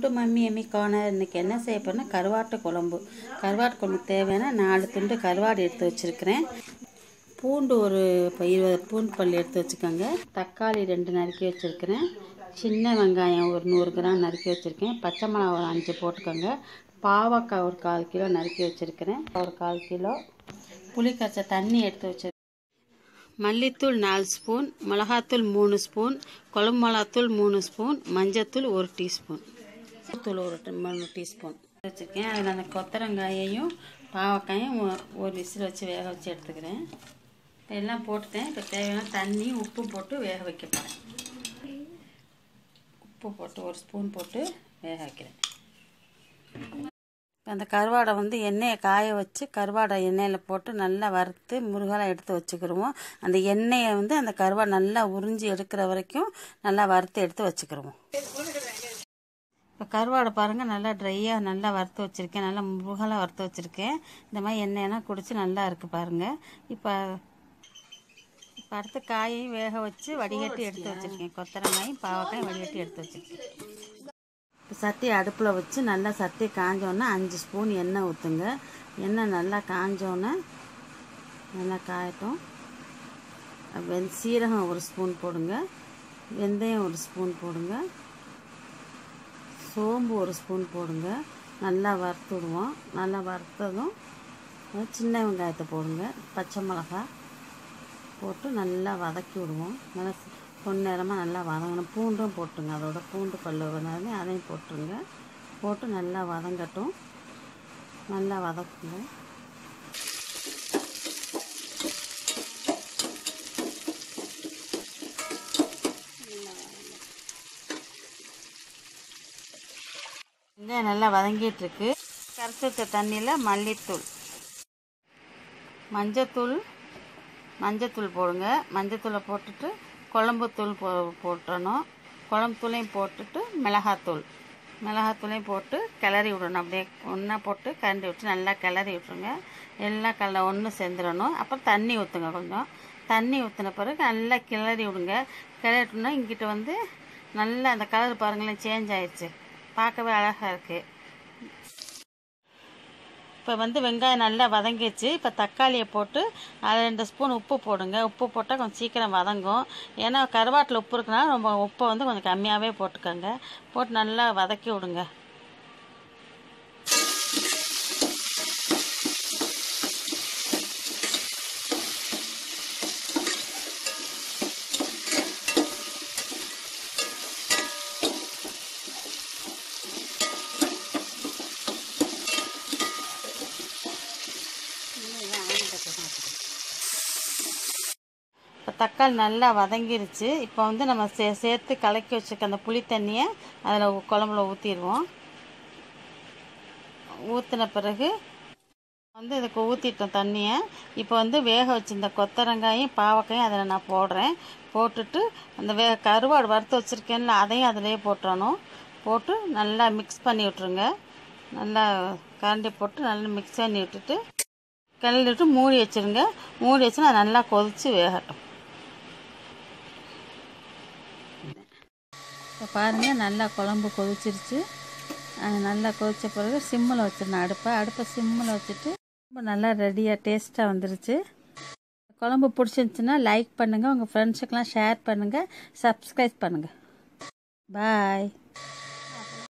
welcome to mummy Emmy corner இன்றைக்கி என்ன செய்ய போறேன்னா கருவாட்டு குழம்பு கருவாட்டு குழம்பு தேவையான நாலு துண்டு கருவாடு எடுத்து வச்சுருக்கிறேன் பூண்டு ஒரு இப்போ இருபது பூண்டு பல் எடுத்து வச்சுக்கோங்க தக்காளி ரெண்டு நறுக்கி வச்சுருக்கிறேன் சின்ன வெங்காயம் ஒரு நூறு கிராம் நறுக்கி வச்சுருக்கேன் பச்சை மிளகா ஒரு அஞ்சு போட்டுக்கோங்க பாவக்காய் ஒரு கால் கிலோ நறுக்கி வச்சுருக்கிறேன் ஒரு கால் கிலோ புளி கரைச்ச தண்ணி எடுத்து வச்சு மல்லித்தூள் நாலு ஸ்பூன் மிளகாத்தூள் மூணு ஸ்பூன் குழம்பு மிளகாத்தூள் மூணு ஸ்பூன் மஞ்சத்தூள் ஒரு டீஸ்பூன் தூள் ஒரு டி- மூணு டீஸ்பூன் வச்சுருக்கேன் அதில் அந்த கொத்தரங்காயையும் பாவக்காயும் ஒ- ஒரு விசில் வச்சு வேக வச்சு எடுத்துக்கிறேன் இப்போ எல்லாம் போட்டுட்டேன் இப்போ தேவையான தண்ணி உப்பு போட்டு வேக வைக்க போகிறேன் உப்பு போட்டு ஒரு ஸ்பூன் போட்டு வேக வைக்கிறேன் அந்த கருவாடை வந்து எண்ணெயை காய வச்சு கருவாடை எண்ணெயில் போட்டு நல்லா வறுத்து முருகலாக எடுத்து வச்சுக்கிருவோம் அந்த எண்ணெயை வந்து அந்த கருவாடை நல்லா உறிஞ்சி எடுக்கிற வரைக்கும் நல்லா வறுத்து எடுத்து வச்சுக்கிருவோம் இப்போ கருவாடை பாருங்கள் நல்லா ட்ரையாக நல்லா வறுத்து வச்சுருக்கேன் நல்லா முருகலாக வறுத்து வச்சுருக்கேன் இந்த மாதிரி எண்ணெயெல்லாம் குடிச்சு நல்லா இருக்குது பாருங்கள் இப்போ இப்போ அடுத்து காயையும் வேக வச்சு வடிகட்டி எடுத்து வச்சுருக்கேன் கொத்தரங்காயும் பாவக்காயும் வடிகட்டி எடுத்து வச்சுருக்கேன் இப்போ சட்டி அடுப்பில் வச்சு நல்லா சட்டி காஞ்சோன்னே அஞ்சு ஸ்பூன் எண்ணெய் ஊற்றுங்க எண்ணெய் நல்லா காஞ்சோன்னே நல்லா காயட்டும் வெந் சீரகம் ஒரு ஸ்பூன் போடுங்க வெந்தயம் ஒரு ஸ்பூன் போடுங்க சோம்பு ஒரு ஸ்பூன் போடுங்க நல்லா வறுத்து விடுவோம் நல்லா வறுத்ததும் சின்ன வெங்காயத்தை போடுங்க பச்சை மிளகாய் போட்டு நல்லா வதக்கி விடுவோம் நல்லா பொன்னிறமாக நல்லா வதங்கணும் பூண்டும் போட்டுங்க அதோட பூண்டு பல்லு வேணாலும் அதையும் போட்டுருங்க போட்டு நல்லா வதங்கட்டும் நல்லா வதக்குங்க வெங்காயம் நல்லா வதங்கிட்டு இருக்கு கரைச்சி வச்ச தண்ணியில் மல்லித்தூள் மஞ்சத்தூள் மஞ்சத்தூள் போடுங்க மஞ்சத்தூளை போட்டுட்டு குழம்புத்தூள் போ போட்டணும் குழம்புத்தூளையும் போட்டுட்டு மிளகாத்தூள் மிளகாத்தூளையும் போட்டு கிளறி விடணும் அப்படியே ஒன்றா போட்டு கரண்டி விட்டு நல்லா கிளறி விட்ருங்க எல்லாம் கல ஒன்று சேர்ந்துடணும் அப்புறம் தண்ணி ஊற்றுங்க கொஞ்சம் தண்ணி ஊற்றின பிறகு நல்லா கிளறி விடுங்க கிளறி விட்டோம்னா இங்கிட்ட வந்து நல்லா அந்த கலர் பாருங்களேன் சேஞ்ச் ஆயிடுச்சு பார்க்கவே அழகாக இருக்குது இப்போ வந்து வெங்காயம் நல்லா வதங்கிடுச்சு இப்போ தக்காளியை போட்டு அதில் ரெண்டு ஸ்பூன் உப்பு போடுங்க உப்பு போட்டால் கொஞ்சம் சீக்கிரம் வதங்கும் ஏன்னா கருவாட்டில் உப்பு இருக்குனால ரொம்ப உப்பை வந்து கொஞ்சம் கம்மியாகவே போட்டுக்கோங்க போட்டு நல்லா வதக்கி விடுங்க இப்போ தக்காளி நல்லா வதங்கிருச்சு இப்போ வந்து நம்ம சே சேர்த்து கலக்கி வச்சுருக்க அந்த புளி தண்ணியை அதில் குழம்புல ஊற்றிடுவோம் ஊற்றின பிறகு வந்து இதுக்கு ஊற்றிட்டோம் தண்ணியை இப்போ வந்து வேக வச்சிருந்த கொத்தரங்காயும் பாவக்காயும் அதில் நான் போடுறேன் போட்டுட்டு அந்த வே கருவாடு வறுத்து வச்சுருக்கேன்ல அதையும் அதிலே போட்டுறணும் போட்டு நல்லா மிக்ஸ் பண்ணி விட்ருங்க நல்லா கரண்டி போட்டு நல்லா மிக்ஸ் பண்ணி விட்டுட்டு கிளறி விட்டு மூடி வச்சுருங்க மூடி வச்சு நான் நல்லா கொதித்து வேகட்டும் இப்போ பாருங்கள் நல்லா குழம்பு கொதிச்சிருச்சு அது நல்லா கொதித்த பிறகு சிம்மில் வச்சிடணும் அடுப்பை அடுப்பை சிம்மில் வச்சுட்டு ரொம்ப நல்லா ரெடியாக டேஸ்ட்டாக வந்துருச்சு குழம்பு பிடிச்சிருந்துச்சுன்னா லைக் பண்ணுங்கள் உங்கள் ஃப்ரெண்ட்ஸுக்கெலாம் ஷேர் பண்ணுங்கள் சப்ஸ்கிரைப் பண்ணுங்கள் பாய்